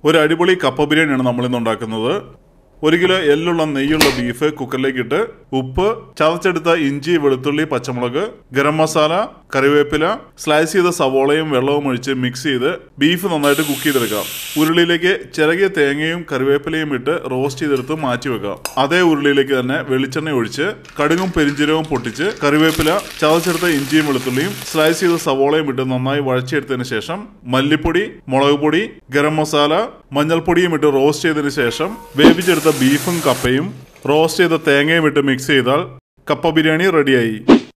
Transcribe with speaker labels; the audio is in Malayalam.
Speaker 1: ഒരു അടിപൊളി കപ്പ ബിരിയാണിയാണ് നമ്മളിന്ന് ഉണ്ടാക്കുന്നത് ഒരു കിലോ എല്ലുള്ള നെയ്യുള്ള ബീഫ് കുക്കറിലേക്ക് ഇട്ട് ഉപ്പ് ചതച്ചെടുത്ത ഇഞ്ചി വെളുത്തുള്ളി പച്ചമുളക് ഗരം മസാല കറിവേപ്പില സ്ലൈസ് ചെയ്ത സവോളയും വെള്ളവും ഒഴിച്ച് മിക്സ് ചെയ്ത് ബീഫ് നന്നായിട്ട് കുക്ക് ചെയ്തെടുക്കാം ഉരുളിയിലേക്ക് ചിറകിയ തേങ്ങയും കറിവേപ്പിലയും ഇട്ട് റോസ്റ്റ് ചെയ്തെടുത്ത് മാറ്റി വെക്കാം അതേ ഉരുളിയിലേക്ക് തന്നെ വെളിച്ചെണ്ണ ഒഴിച്ച് കടുകും പെരിഞ്ചീരകവും പൊട്ടിച്ച് കറിവേപ്പില ചതച്ചെടുത്ത ഇഞ്ചിയും വെളുത്തുള്ളിയും സ്ലൈസ് ചെയ്ത സവോളയും ഇട്ട് നന്നായി വഴച്ചെടുത്തതിന് ശേഷം മല്ലിപ്പൊടി മുളക് പൊടി ഗരം മസാല മഞ്ഞൾപ്പൊടിയും ഇട്ട് റോസ്റ്റ് ചെയ്തതിന് ശേഷം വേവിച്ചെടുത്ത ബീഫും കപ്പയും റോസ്റ്റ് ചെയ്ത തേങ്ങയും ഇട്ട് മിക്സ് ചെയ്താൽ കപ്പ ബിരിയാണി റെഡിയായി